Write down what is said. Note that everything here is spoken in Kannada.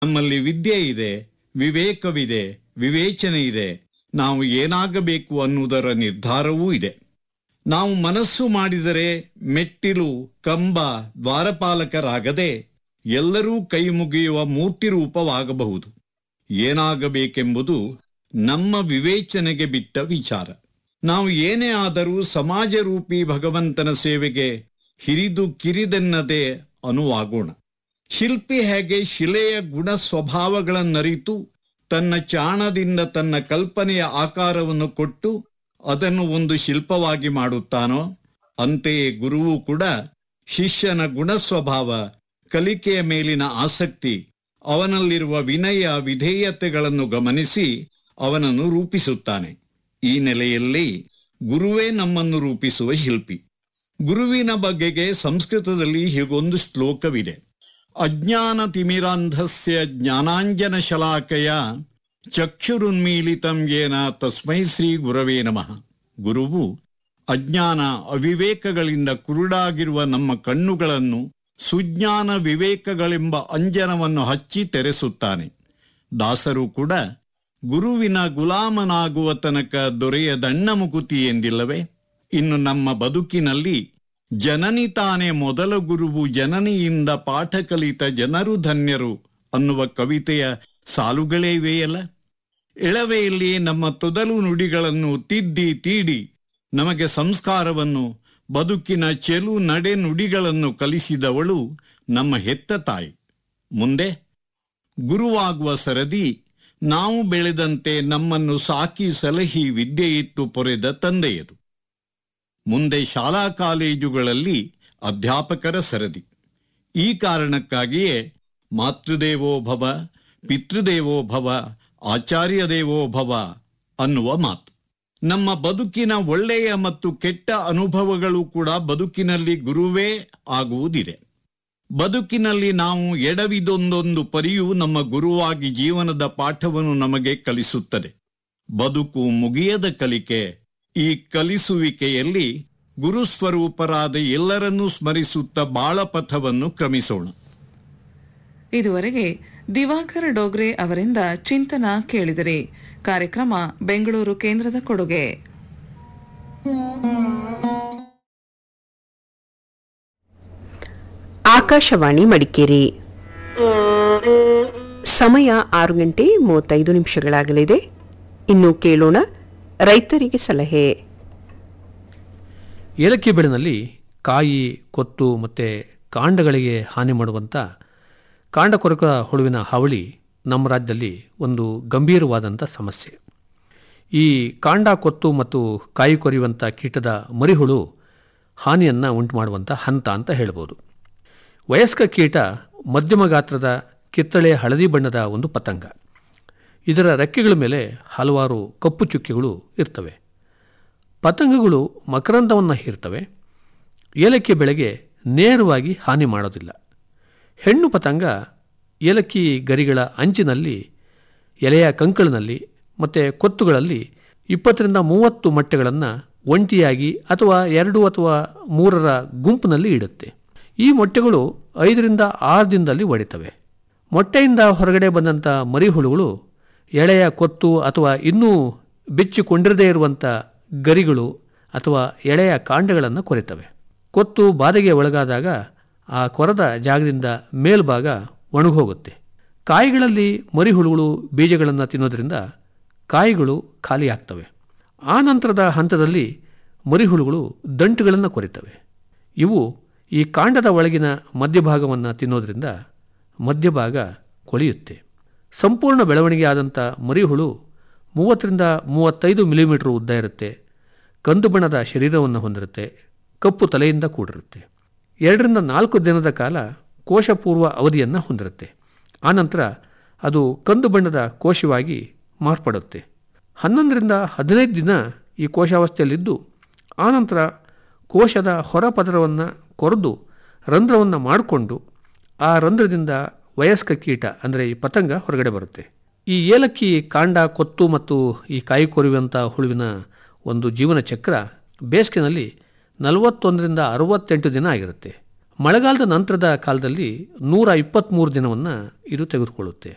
ನಮ್ಮಲ್ಲಿ ವಿದ್ಯೆ ಇದೆ ವಿವೇಕವಿದೆ ವಿವೇಚನೆ ಇದೆ ನಾವು ಏನಾಗಬೇಕು ಅನ್ನುವುದರ ನಿರ್ಧಾರವೂ ಇದೆ ನಾವು ಮನಸ್ಸು ಮಾಡಿದರೆ ಮೆಟ್ಟಿಲು ಕಂಬ ದ್ವಾರಪಾಲಕರಾಗದೆ ಎಲ್ಲರೂ ಕೈ ಮುಗಿಯುವ ಮೂರ್ತಿ ರೂಪವಾಗಬಹುದು ಏನಾಗಬೇಕೆಂಬುದು ನಮ್ಮ ವಿವೇಚನೆಗೆ ಬಿಟ್ಟ ವಿಚಾರ ನಾವು ಏನೇ ಆದರೂ ಸಮಾಜ ರೂಪಿ ಭಗವಂತನ ಸೇವೆಗೆ ಹಿರಿದು ಕಿರಿದೆನ್ನದೆ ಅನುವಾಗೋಣ ಶಿಲ್ಪಿ ಹೇಗೆ ಶಿಲೆಯ ಗುಣ ಸ್ವಭಾವಗಳನ್ನರಿತು ತನ್ನ ಚಾಣದಿಂದ ತನ್ನ ಕಲ್ಪನೆಯ ಆಕಾರವನ್ನು ಕೊಟ್ಟು ಅದನ್ನು ಒಂದು ಶಿಲ್ಪವಾಗಿ ಮಾಡುತ್ತಾನೋ ಅಂತೆಯೇ ಗುರುವು ಕೂಡ ಶಿಷ್ಯನ ಗುಣ ಸ್ವಭಾವ ಕಲಿಕೆಯ ಮೇಲಿನ ಆಸಕ್ತಿ ಅವನಲ್ಲಿರುವ ವಿನಯ ವಿಧೇಯತೆಗಳನ್ನು ಗಮನಿಸಿ ಅವನನ್ನು ರೂಪಿಸುತ್ತಾನೆ ಈ ನೆಲೆಯಲ್ಲಿ ಗುರುವೇ ನಮ್ಮನ್ನು ರೂಪಿಸುವ ಶಿಲ್ಪಿ ಗುರುವಿನ ಬಗೆಗೆ ಸಂಸ್ಕೃತದಲ್ಲಿ ಹೀಗೊಂದು ಶ್ಲೋಕವಿದೆ ಅಜ್ಞಾನ ತಿಮಿರಾಂಧಸ್ಯ ಜ್ಞಾನಾಂಜನ ಶಲಾಕಯ ಚಕ್ಷುರುನ್ಮೀಲಿತಂ ಯೇನ ತಸ್ಮೈ ಶ್ರೀ ಗುರವೇ ನಮಃ ಗುರುವು ಅಜ್ಞಾನ ಅವಿವೇಕಗಳಿಂದ ಕುರುಡಾಗಿರುವ ನಮ್ಮ ಕಣ್ಣುಗಳನ್ನು ಸುಜ್ಞಾನ ವಿವೇಕಗಳೆಂಬ ಅಂಜನವನ್ನು ಹಚ್ಚಿ ತೆರೆಸುತ್ತಾನೆ ದಾಸರು ಕೂಡ ಗುರುವಿನ ಗುಲಾಮನಾಗುವ ತನಕ ದೊರೆಯದಣ್ಣ ಮುಕುತಿ ಎಂದಿಲ್ಲವೇ ಇನ್ನು ನಮ್ಮ ಬದುಕಿನಲ್ಲಿ ಜನನಿ ತಾನೇ ಮೊದಲ ಗುರುವು ಜನನಿಯಿಂದ ಪಾಠ ಕಲಿತ ಜನರು ಧನ್ಯರು ಅನ್ನುವ ಕವಿತೆಯ ಸಾಲುಗಳೇ ಇವೆಯಲ್ಲ ಎಳವೆಯಲ್ಲಿ ನಮ್ಮ ತೊದಲು ನುಡಿಗಳನ್ನು ತಿದ್ದಿ ತೀಡಿ ನಮಗೆ ಸಂಸ್ಕಾರವನ್ನು ಬದುಕಿನ ಚೆಲು ನಡೆ ನುಡಿಗಳನ್ನು ಕಲಿಸಿದವಳು ನಮ್ಮ ಹೆತ್ತ ತಾಯಿ ಮುಂದೆ ಗುರುವಾಗುವ ಸರದಿ ನಾವು ಬೆಳೆದಂತೆ ನಮ್ಮನ್ನು ಸಾಕಿ ಸಲಹಿ ವಿದ್ಯೆಯಿತ್ತು ಪೊರೆದ ತಂದೆಯದು ಮುಂದೆ ಶಾಲಾ ಕಾಲೇಜುಗಳಲ್ಲಿ ಅಧ್ಯಾಪಕರ ಸರದಿ ಈ ಕಾರಣಕ್ಕಾಗಿಯೇ ಮಾತೃದೇವೋ ಭವ ಪಿತೃದೇವೋ ಭವ ಆಚಾರ್ಯ ದೇವೋ ಭವ ಅನ್ನುವ ಮಾತು ನಮ್ಮ ಬದುಕಿನ ಒಳ್ಳೆಯ ಮತ್ತು ಕೆಟ್ಟ ಅನುಭವಗಳು ಕೂಡ ಬದುಕಿನಲ್ಲಿ ಗುರುವೇ ಆಗುವುದಿದೆ ಬದುಕಿನಲ್ಲಿ ನಾವು ಎಡವಿದೊಂದೊಂದು ಪರಿಯು ನಮ್ಮ ಗುರುವಾಗಿ ಜೀವನದ ಪಾಠವನ್ನು ನಮಗೆ ಕಲಿಸುತ್ತದೆ ಬದುಕು ಮುಗಿಯದ ಕಲಿಕೆ ಈ ಕಲಿಸುವಿಕೆಯಲ್ಲಿ ಗುರುಸ್ವರೂಪರಾದ ಎಲ್ಲರನ್ನೂ ಸ್ಮರಿಸುತ್ತ ಬಾಳಪಥವನ್ನು ಕ್ರಮಿಸೋಣ ಇದುವರೆಗೆ ದಿವಾಕರ್ ಡೋಗ್ರೆ ಅವರಿಂದ ಚಿಂತನ ಕೇಳಿದಿರಿ ಕಾರ್ಯಕ್ರಮ ಬೆಂಗಳೂರು ಕೇಂದ್ರದ ಕೊಡುಗೆ ಆಕಾಶವಾಣಿ ಮಡಿಕೇರಿ ಸಮಯ ಆರು ಗಂಟೆ ಮೂವತ್ತೈದು ನಿಮಿಷಗಳಾಗಲಿದೆ ಇನ್ನು ಕೇಳೋಣ ರೈತರಿಗೆ ಸಲಹೆ ಏಲಕ್ಕಿ ಬೆಳೆನಲ್ಲಿ ಕಾಯಿ ಕೊತ್ತು ಮತ್ತು ಕಾಂಡಗಳಿಗೆ ಹಾನಿ ಮಾಡುವಂಥ ಕಾಂಡಕೊರಕ ಹುಳುವಿನ ಹಾವಳಿ ನಮ್ಮ ರಾಜ್ಯದಲ್ಲಿ ಒಂದು ಗಂಭೀರವಾದಂಥ ಸಮಸ್ಯೆ ಈ ಕಾಂಡ ಕೊತ್ತು ಮತ್ತು ಕಾಯಿ ಕೊರೆಯುವಂಥ ಕೀಟದ ಮರಿಹುಳು ಹಾನಿಯನ್ನು ಉಂಟು ಮಾಡುವಂಥ ಹಂತ ಅಂತ ಹೇಳ್ಬೋದು ವಯಸ್ಕ ಕೀಟ ಮಧ್ಯಮ ಗಾತ್ರದ ಕಿತ್ತಳೆ ಹಳದಿ ಬಣ್ಣದ ಒಂದು ಪತಂಗ ಇದರ ರೆಕ್ಕೆಗಳ ಮೇಲೆ ಹಲವಾರು ಕಪ್ಪು ಚುಕ್ಕೆಗಳು ಇರ್ತವೆ ಪತಂಗಗಳು ಮಕರಂದವನ್ನು ಹೀರ್ತವೆ ಏಲಕ್ಕಿ ಬೆಳೆಗೆ ನೇರವಾಗಿ ಹಾನಿ ಮಾಡೋದಿಲ್ಲ ಹೆಣ್ಣು ಪತಂಗ ಏಲಕ್ಕಿ ಗರಿಗಳ ಅಂಚಿನಲ್ಲಿ ಎಲೆಯ ಕಂಕಳಿನಲ್ಲಿ ಮತ್ತು ಕೊತ್ತುಗಳಲ್ಲಿ ಇಪ್ಪತ್ತರಿಂದ ಮೂವತ್ತು ಮೊಟ್ಟೆಗಳನ್ನು ಒಂಟಿಯಾಗಿ ಅಥವಾ ಎರಡು ಅಥವಾ ಮೂರರ ಗುಂಪಿನಲ್ಲಿ ಇಡುತ್ತೆ ಈ ಮೊಟ್ಟೆಗಳು ಐದರಿಂದ ಆರು ದಿನದಲ್ಲಿ ಒಡಿತವೆ ಮೊಟ್ಟೆಯಿಂದ ಹೊರಗಡೆ ಬಂದಂಥ ಮರಿಹುಳುಗಳು ಎಳೆಯ ಕೊತ್ತು ಅಥವಾ ಇನ್ನೂ ಬೆಚ್ಚಿಕೊಂಡಿರದೇ ಇರುವಂಥ ಗರಿಗಳು ಅಥವಾ ಎಳೆಯ ಕಾಂಡಗಳನ್ನು ಕೊರೆತವೆ ಕೊತ್ತು ಬಾಧೆಗೆ ಒಳಗಾದಾಗ ಆ ಕೊರದ ಜಾಗದಿಂದ ಮೇಲ್ಭಾಗ ಒಣಗೋಗುತ್ತೆ ಕಾಯಿಗಳಲ್ಲಿ ಮರಿಹುಳುಗಳು ಬೀಜಗಳನ್ನು ತಿನ್ನೋದ್ರಿಂದ ಕಾಯಿಗಳು ಖಾಲಿಯಾಗ್ತವೆ ಆ ನಂತರದ ಹಂತದಲ್ಲಿ ಮರಿಹುಳುಗಳು ದಂಟುಗಳನ್ನು ಕೊರಿತವೆ ಇವು ಈ ಕಾಂಡದ ಒಳಗಿನ ಮಧ್ಯಭಾಗವನ್ನು ತಿನ್ನೋದ್ರಿಂದ ಮಧ್ಯಭಾಗ ಕೊಳೆಯುತ್ತೆ ಸಂಪೂರ್ಣ ಬೆಳವಣಿಗೆ ಆದಂಥ ಮರಿಹುಳು ಮೂವತ್ತರಿಂದ ಮೂವತ್ತೈದು ಮಿಲಿಮೀಟರ್ ಉದ್ದ ಇರುತ್ತೆ ಕಂದು ಬಣ್ಣದ ಶರೀರವನ್ನು ಹೊಂದಿರುತ್ತೆ ಕಪ್ಪು ತಲೆಯಿಂದ ಕೂಡಿರುತ್ತೆ ಎರಡರಿಂದ ನಾಲ್ಕು ದಿನದ ಕಾಲ ಕೋಶಪೂರ್ವ ಅವಧಿಯನ್ನು ಹೊಂದಿರುತ್ತೆ ಆನಂತರ ಅದು ಕಂದು ಬಣ್ಣದ ಕೋಶವಾಗಿ ಮಾರ್ಪಡುತ್ತೆ ಹನ್ನೊಂದರಿಂದ ಹದಿನೈದು ದಿನ ಈ ಕೋಶಾವಸ್ಥೆಯಲ್ಲಿದ್ದು ಆನಂತರ ಕೋಶದ ಹೊರಪದರವನ್ನು ಕೊರೆದು ರಂಧ್ರವನ್ನು ಮಾಡಿಕೊಂಡು ಆ ರಂಧ್ರದಿಂದ ವಯಸ್ಕ ಕೀಟ ಅಂದರೆ ಈ ಪತಂಗ ಹೊರಗಡೆ ಬರುತ್ತೆ ಈ ಏಲಕ್ಕಿ ಕಾಂಡ ಕೊತ್ತು ಮತ್ತು ಈ ಕಾಯಿ ಕೊರೆಯುವಂಥ ಹುಳುವಿನ ಒಂದು ಜೀವನ ಚಕ್ರ ಬೇಸಿಗೆನಲ್ಲಿ ನಲವತ್ತೊಂದರಿಂದ ಅರವತ್ತೆಂಟು ದಿನ ಆಗಿರುತ್ತೆ ಮಳೆಗಾಲದ ನಂತರದ ಕಾಲದಲ್ಲಿ ನೂರ ಇಪ್ಪತ್ತ್ಮೂರು ದಿನವನ್ನು ಇದು ತೆಗೆದುಕೊಳ್ಳುತ್ತೆ